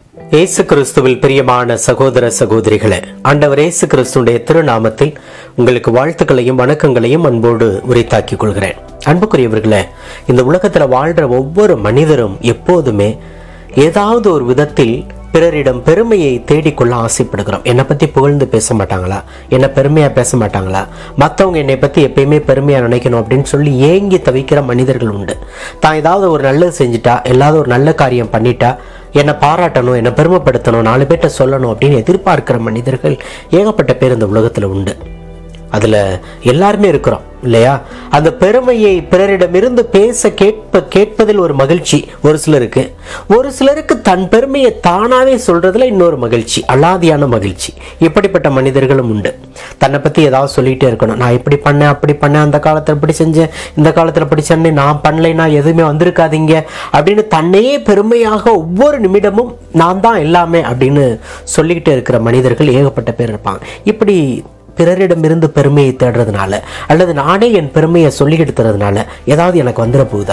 இயேசு கிறிஸ்துவில் பிரியமான சகோதர சகோதரிகளே ஆண்டவர் இயேசு கிறிஸ்துடைய திருநாமத்தில் உங்களுக்கு வாழ்த்துக்களையும் வணக்கங்களையும் அன்போடு உரித்தாக்கிக் கொள்கிறேன் அன்புக்குரியவர்களே இந்த உலகத்துல வாழ்ற ஒவ்வொரு மனிதரும் எப்போதுமே ஏதாவது ஒரு விதத்தில் பிறரிடம் பெருமையை தேடிக்கொள்ள ஆசைப்படுகிறோம் என்னை பத்தி புகழ்ந்து பேச மாட்டாங்களா என்ன பெருமையா பேச மாட்டாங்களா மற்றவங்க என்னை பத்தி எப்பயுமே பெருமையா நினைக்கணும் அப்படின்னு சொல்லி ஏங்கி தவிக்கிற மனிதர்கள் உண்டு தான் ஏதாவது ஒரு நல்லது செஞ்சுட்டா எல்லாவது ஒரு நல்ல காரியம் பண்ணிட்டா என்னை பாராட்டணும் என்னை பெருமைப்படுத்தணும் நாலு பேர்ட்ட சொல்லணும் அப்படின்னு எதிர்பார்க்கிற மனிதர்கள் ஏகப்பட்ட பேர் இந்த உலகத்துல உண்டு அதுல எல்லாருமே இருக்கிறோம் இல்லையா அந்த பெருமையை பிறரிடமிருந்து பேச கேட்ப கேட்பதில் ஒரு மகிழ்ச்சி ஒரு சிலருக்கு ஒரு சிலருக்கு தன் பெருமையை தானாவே சொல்றதுல இன்னொரு மகிழ்ச்சி அலாதியான மகிழ்ச்சி இப்படிப்பட்ட மனிதர்களும் உண்டு தன்னை பத்தி ஏதாவது சொல்லிட்டே இருக்கணும் நான் இப்படி பண்ணேன் அப்படி பண்ணேன் அந்த காலத்துல இப்படி செஞ்சேன் இந்த காலத்துல இப்படி சென்னேன் நான் பண்ணலைன்னா எதுவுமே வந்திருக்காதீங்க அப்படின்னு தன்னையே பெருமையாக ஒவ்வொரு நிமிடமும் நான் தான் எல்லாமே அப்படின்னு சொல்லிக்கிட்டே இருக்கிற மனிதர்கள் ஏகப்பட்ட பேர் இருப்பாங்க இப்படி பிறரிடமிருந்து பெருமையை தேடுறதுனால அல்லது நானே என் பெருமையை சொல்லி எடுத்துறதுனால ஏதாவது எனக்கு வந்துட போகுதா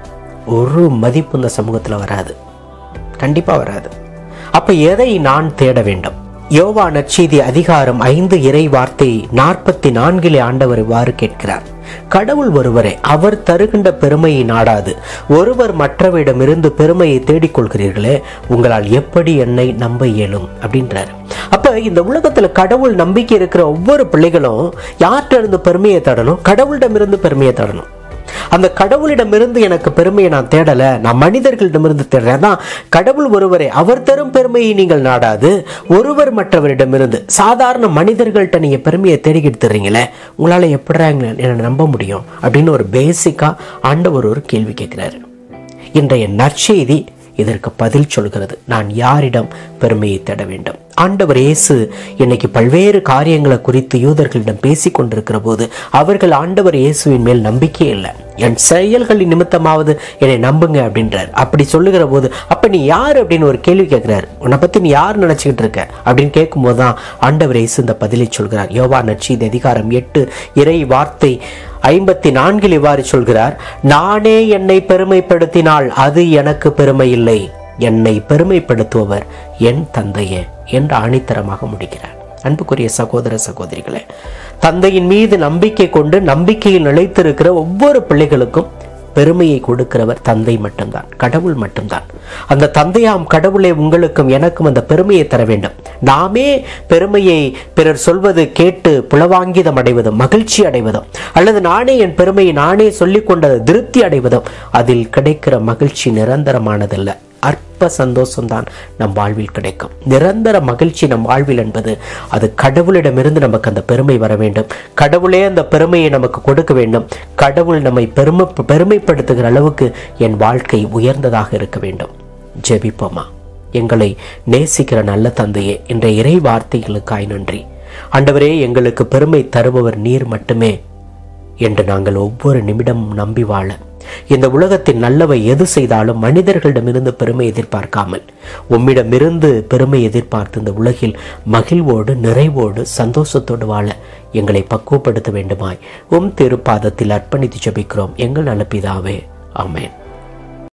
ஒரு மதிப்பு இந்த சமூகத்தில் வராது கண்டிப்பாக வராது அப்போ எதை நான் தேட வேண்டும் யோவா நற்செய்தி அதிகாரம் ஐந்து இறை வார்த்தை நாற்பத்தி நான்கிலே ஆண்டவர் இவ்வாறு கேட்கிறார் கடவுள் ஒருவரே அவர் தருகின்ற பெருமையை நாடாது ஒருவர் மற்றவரிடமிருந்து பெருமையை தேடிக்கொள்கிறீர்களே உங்களால் எப்படி என்னை நம்ப இயலும் அப்படின்றாரு அப்ப இந்த உலகத்துல கடவுள் நம்பிக்கை இருக்கிற ஒவ்வொரு பிள்ளைகளும் யார்கிட்ட இருந்து பெருமையை தேடணும் கடவுளிடமிருந்து பெருமையை தேடணும் அந்த கடவுளிடமிருந்து எனக்கு பெருமையை நான் தேடல நான் மனிதர்களிடமிருந்து தேடுறேன் தான் கடவுள் ஒருவரே அவர் தரும் பெருமையை நீங்கள் நாடாது ஒருவர் மற்றவரிடமிருந்து சாதாரண மனிதர்கள்ட்ட நீங்க பெருமையை தேடிக்கிட்டு தர்றீங்களே உங்களால எப்படிடா எங்களை- என்னை நம்ப முடியும் அப்படின்னு ஒரு பேசிக்கா ஆண்டவர் ஒரு கேள்வி கேட்கிறாரு இன்றைய நற்செய்தி இதற்கு பதில் சொல்கிறது நான் யாரிடம் பெருமையை தேட வேண்டும் ஆண்டவர் இயேசு இன்னைக்கு பல்வேறு காரியங்களை குறித்து யூதர்களிடம் பேசிக் கொண்டிருக்கிற போது அவர்கள் ஆண்டவர் இயேசுவின் மேல் நம்பிக்கை இல்லை என் செயல்களின் நிமித்தமாவது என்னை நம்புங்க அப்படின்றார் அப்படி சொல்லுகிற போது அப்ப நீ யார் அப்படின்னு ஒரு கேள்வி கேட்கிறார் உன்னை பத்தி நீ யார் நினைச்சுக்கிட்டு இருக்க அப்படின்னு கேட்கும்போது தான் ஆண்டவர் இயேசு இந்த பதிலை சொல்கிறார் யோவா நற்செய்தி அதிகாரம் எட்டு இறை வார்த்தை ஐம்பத்தி நான்கில் இவ்வாறு சொல்கிறார் நானே என்னை பெருமைப்படுத்தினால் அது எனக்கு பெருமை இல்லை என்னை பெருமைப்படுத்துபவர் என் தந்தையே என்று ஆணித்தரமாக முடிக்கிறார் அன்புக்குரிய சகோதர சகோதரிகளே தந்தையின் மீது நம்பிக்கை கொண்டு நம்பிக்கையில் நிலைத்திருக்கிற ஒவ்வொரு பிள்ளைகளுக்கும் பெருமையை கொடுக்கிறவர் தந்தை மட்டும்தான் கடவுள் மட்டும்தான் அந்த தந்தையாம் கடவுளே உங்களுக்கும் எனக்கும் அந்த பெருமையை தர வேண்டும் நாமே பெருமையை பிறர் சொல்வது கேட்டு புலவாங்கிதம் அடைவதும் மகிழ்ச்சி அடைவதும் அல்லது நானே என் பெருமையை நானே சொல்லிக் கொண்டது திருப்தி அடைவதும் அதில் கிடைக்கிற மகிழ்ச்சி நிரந்தரமானதல்ல அற்ப சந்தோஷம்தான் நம் வாழ்வில் கிடைக்கும் நிரந்தர மகிழ்ச்சி நம் வாழ்வில் என்பது அது கடவுளிடமிருந்து நமக்கு அந்த பெருமை வர வேண்டும் கடவுளே அந்த பெருமையை நமக்கு கொடுக்க வேண்டும் கடவுள் நம்மை பெருமை பெருமைப்படுத்துகிற அளவுக்கு என் வாழ்க்கை உயர்ந்ததாக இருக்க வேண்டும் ஜெபிப்போமா எங்களை நேசிக்கிற நல்ல தந்தையே என்ற இறை வார்த்தைகளுக்காய் நன்றி ஆண்டவரே எங்களுக்கு பெருமை தருபவர் நீர் மட்டுமே என்று நாங்கள் ஒவ்வொரு நிமிடமும் நம்பி வாழ இந்த உலகத்தின் நல்லவை எது செய்தாலும் மனிதர்களிடமிருந்து பெருமை எதிர்பார்க்காமல் உம்மிடமிருந்து பெருமை எதிர்பார்த்து இந்த உலகில் மகிழ்வோடு நிறைவோடு சந்தோஷத்தோடு வாழ எங்களை பக்குவப்படுத்த வேண்டுமாய் உம் திருப்பாதத்தில் அர்ப்பணித்து ஜெபிக்கிறோம் எங்கள் நல்ல பிதாவே ஆமென்